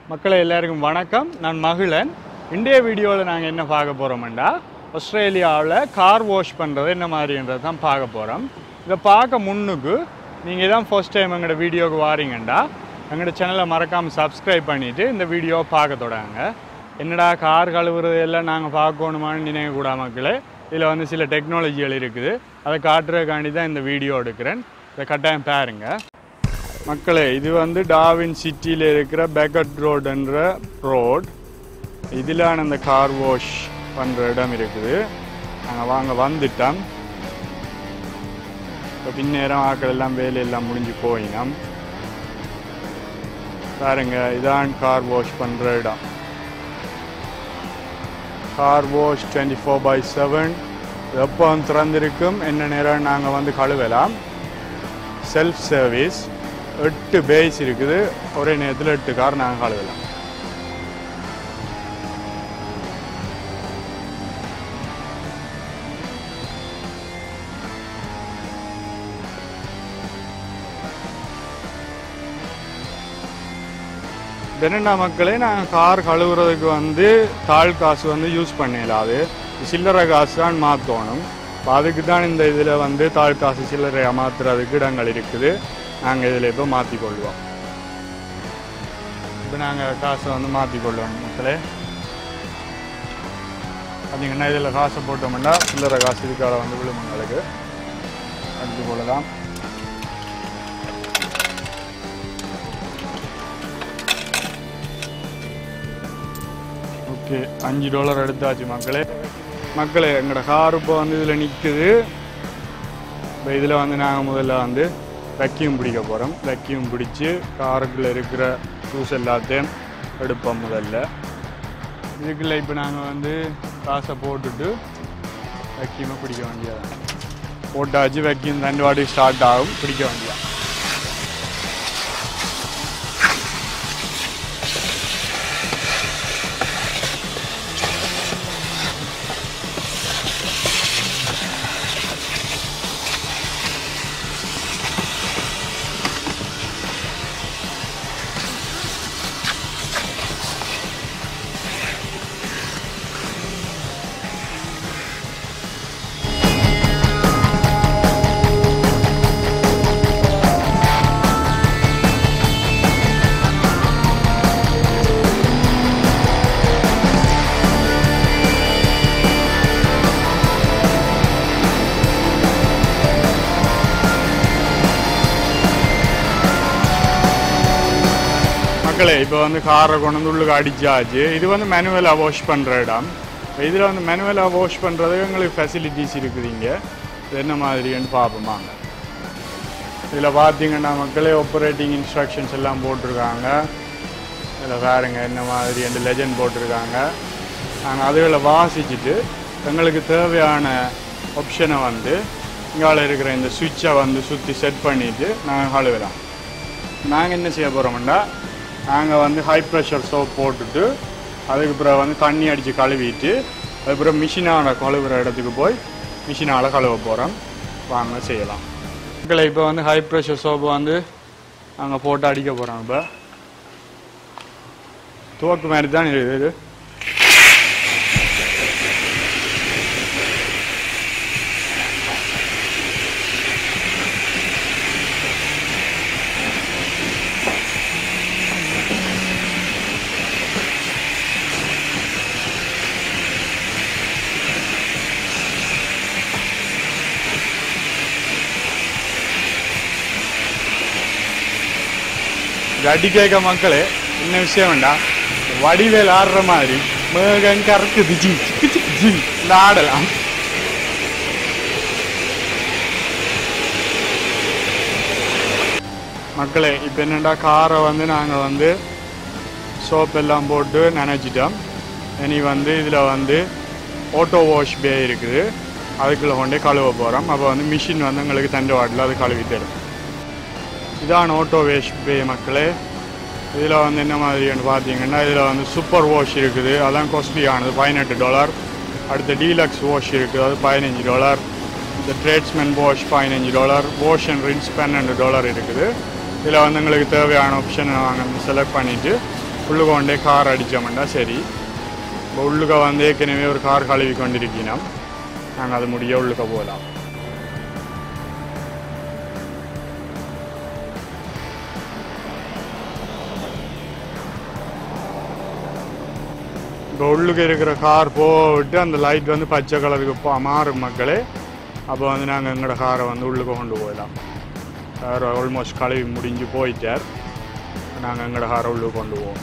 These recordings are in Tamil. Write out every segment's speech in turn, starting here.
மக்களை எல்லாருக்கும் வணக்கம் நான் மகிழன் இன்றைய வீடியோவில் நாங்கள் என்ன பார்க்க போகிறோம்டா ஆஸ்திரேலியாவில் கார் வாஷ் பண்ணுறது என்ன மாதிரின்றது தான் பார்க்க போகிறோம் இதை பார்க்க முன்னுக்கு நீங்கள் தான் ஃபர்ஸ்ட் டைம் எங்களோட வீடியோவுக்கு வாரீங்கண்டா எங்களோட சேனலை மறக்காமல் சப்ஸ்கிரைப் பண்ணிவிட்டு இந்த வீடியோவை பார்க்க தொடங்க என்னடா கார் கழுவுறது எல்லாம் நாங்கள் பார்க்கணுமான்னு நினைக்கக்கூடா மக்களே இதில் வந்து சில டெக்னாலஜிகள் இருக்குது அதை காட்டுறதுக்காண்டி தான் இந்த வீடியோ எடுக்கிறேன் இதை கட்டாயம் பாருங்க மக்களே இது வந்து டாவின் சிட்டியில் இருக்கிற பெக்கட் ரோடுன்ற ரோட் இதில் அந்த கார் வாஷ் பண்ணுற இடம் இருக்குது நாங்கள் வாங்க வந்துட்டோம் இப்போ பின்னேரம் ஆக்கள் எல்லாம் வேலையெல்லாம் முடிஞ்சு போயினோம் பாருங்க இதான் கார் வாஷ் பண்ணுற இடம் car wash twenty four by seven எப்போ திறந்திருக்கும் என்ன நேரம் நாங்கள் வந்து கழுவலாம் செல்ஃப் சர்வீஸ் எட்டு பேஸ் இருக்குது ஒரே நேரத்தில் எட்டு கார் நாங்கள் கழுவலாம் பெனண்டா மக்களே நாங்கள் கார் கழுவுறதுக்கு வந்து தாள் காசு வந்து யூஸ் பண்ணிடலாம் அது சில்லறை காசு தான் மாற்றணும் இப்போ அதுக்கு தான் இந்த இதில் வந்து தாள் காசு சில்லறையாக மாற்றுறதுக்கு இடங்கள் இருக்குது நாங்கள் இதில் இப்போ மாற்றிக்கொள்வோம் இப்போ நாங்கள் காசை வந்து மாற்றிக்கொள்வோம் மக்களே பார்த்தீங்கன்னா இதில் காசை போட்டோம்னா சில்லறை காசு இதுக்காக வந்து விழும் எங்களுக்கு எடுத்து கொள்ளலாம் ஓகே அஞ்சு டாலர் எடுத்தாச்சு மக்களே மக்களே எங்களோட கார் இப்போ வந்து இதில் நிற்குது இப்போ இதில் வந்து நாங்கள் முதல்ல வந்து வெக்யூம் பிடிக்க போகிறோம் வெக்யூம் பிடிச்சி காருக்குள்ளே இருக்கிற தூசு எல்லாத்தையும் எடுப்போம் முதல்ல இதுக்குள்ள இப்போ நாங்கள் வந்து காசை போட்டுட்டு வெக்யூமை பிடிக்க வேண்டியது போட்டாச்சு வெக்யூம் ரெண்டு வாட்டி ஸ்டார்ட் ஆகும் பிடிக்க வேண்டியது மக்களே இப்போ வந்து காரை கொண்டு வந்து உள்ளுக்கு அடிச்சாச்சு இது வந்து மேனுவலாக வாஷ் பண்ணுற இடம் இதில் வந்து மேனுவலாக வாஷ் பண்ணுறதுக்கு எங்களுக்கு ஃபெசிலிட்டிஸ் இருக்குது இங்கே இது என்ன மாதிரின்னு பார்ப்போமாங்க இதில் பார்த்தீங்கன்னா மக்களே ஆப்ரேட்டிங் இன்ஸ்ட்ரக்ஷன்ஸ் எல்லாம் போட்டிருக்காங்க இதில் பாருங்க என்ன மாதிரி ரெண்டு லெஜண்ட் போட்டிருக்காங்க நாங்கள் அதுகளை வாசிச்சுட்டு எங்களுக்கு தேவையான ஆப்ஷனை வந்து இங்கால இருக்கிற இந்த சுவிட்சை வந்து சுற்றி செட் பண்ணிவிட்டு நாங்கள் கழுவலாம் நாங்கள் என்ன செய்ய போகிறோம்னா நாங்கள் வந்து ஹை ப்ரெஷர் சோப் போட்டுட்டு அதுக்கு பிறகு வந்து தண்ணி அடித்து கழுவிட்டு அதுக்கப்புறம் மிஷினால் கழுவுற இடத்துக்கு போய் மிஷினால் கழுவ போகிறோம் வாங்க செய்யலாம் மக்களை இப்போ வந்து ஹை ப்ரெஷர் சோப்பு வந்து நாங்கள் போட்டு அடிக்க போகிறோம் இப்போ துவக்கு மாதிரி தான் இருக்குது இது இது அடிக்க மக்களே என்ன விஷயம் வேண்டாம் வடிவேல் ஆடுற மாதிரி மேகம் கறக்குது ஜி சிக்கு சிக்கு ஜி இந்த ஆடலாம் மக்களே இப்போ என்னடா காரை வந்து நாங்கள் வந்து சோப் எல்லாம் போட்டு நனைச்சிட்டோம் இனி வந்து இதில் வந்து ஆட்டோ வாஷ் பே இருக்குது அதுக்குள்ளே கொண்டே கழுவ போகிறோம் அப்போ வந்து மிஷின் வந்து எங்களுக்கு தண்டு வாட்டில் அது கழுவி தரும் இதான் ஆட்டோ வேஷ் பே மக்களே இதில் வந்து என்ன மாதிரின்னு பார்த்தீங்கன்னா இதில் வந்து சூப்பர் வாஷ் இருக்குது அதான் காஸ்ட்லியானது பதினெட்டு டாலர் அடுத்து டீலக்ஸ் வாஷ் இருக்குது அது பதினஞ்சு டாலர் இந்த ட்ரேட்ஸ்மேன் வாஷ் பதினஞ்சு டாலர் வாஷ் அண்ட் ரின்ஸ் பன்னெண்டு டாலர் இருக்குது இதில் வந்து எங்களுக்கு தேவையான ஆப்ஷனை நாங்கள் செலக்ட் பண்ணிவிட்டு உள்ளுக கொண்டே கார் அடித்தோம்னா சரி இப்போ உள்ளுக வந்து ஏற்கனவே ஒரு கார் கழுவி கொண்டிருக்கணும் நாங்கள் அது முடிய உள்ளுக போகலாம் இப்போ உள்ளுக்கு இருக்கிற கார் போட்டு அந்த லைட் வந்து பச்சை கலருக்கு பா- மாறும் மக்களே அப்போ வந்து நாங்கள் எங்களோட காரை வந்து உள்ளுக்கு கொண்டு போயிடலாம் கார் ஆல்மோஸ்ட் கழுவி முடிஞ்சு போயிட்டார் நாங்கள் எங்களோட காரை உள்ளுக்கு கொண்டு போவோம்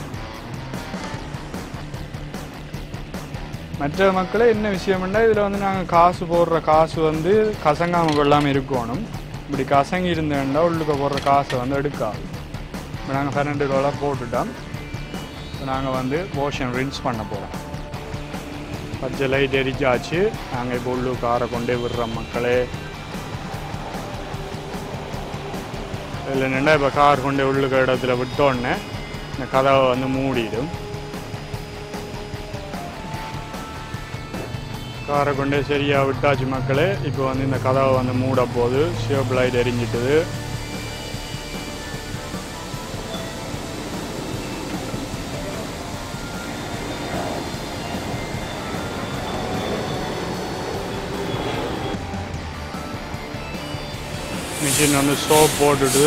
மற்ற மக்களே என்ன விஷயம்னா இதில் வந்து நாங்கள் காசு போடுற காசு வந்து கசங்காமல் கொள்ளாமல் இருக்கணும் இப்படி கசங்கி இருந்தேன்னா உள்ளுக்க போடுற காசை வந்து எடுக்காது இப்போ நாங்கள் பன்னெண்டு டாலர் போட்டுட்டோம் இப்போ நாங்கள் வந்து ஓஷன் ரின்ஸ் பண்ண போகிறோம் பச்சை லைட் எரிச்சாச்சு நாங்கள் இப்போ உள்ளூர் காரை கொண்டே விடுறோம் மக்களே இதில் நின்றா இப்போ கார் கொண்டே உள்ளுக்க இடத்துல விட்டோடனே இந்த கதவை வந்து மூடிடும் காரை கொண்டே சரியாக விட்டாச்சு மக்களே இப்போ வந்து இந்த கதவை வந்து மூட போகுது சிவப்பு லைட் எரிஞ்சிட்டுது மிஷின் வந்து சோப் போட்டுட்டு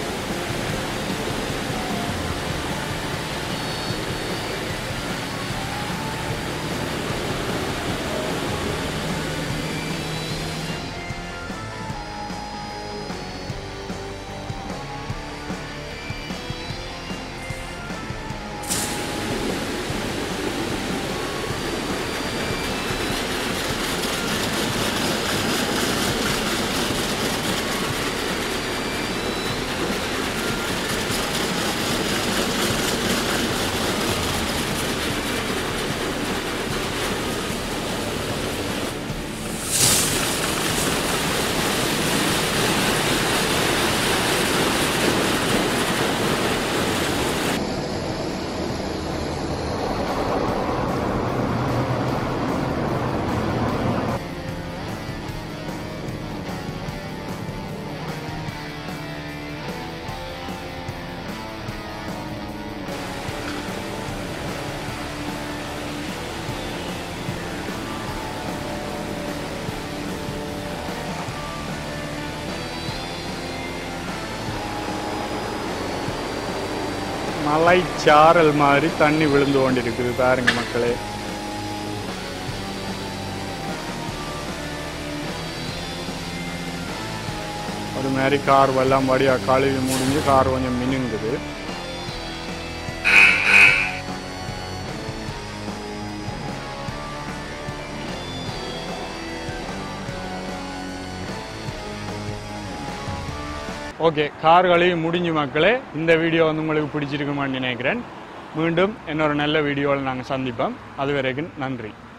மலை சாரல் மாதிரி தண்ணி விழுந்து கொண்டிருக்குது பாருங்க மக்களே ஒரு மாதிரி கார் எல்லாம் வழியா கழுவி முடிஞ்சு கார் கொஞ்சம் மினுங்குது ஓகே கார் கழுவி முடிஞ்சு மக்களே இந்த வீடியோ வந்து உங்களுக்கு பிடிச்சிருக்குமான்னு நினைக்கிறேன் மீண்டும் இன்னொரு நல்ல வீடியோவில் நாங்கள் சந்திப்போம் அது வரைக்கும் நன்றி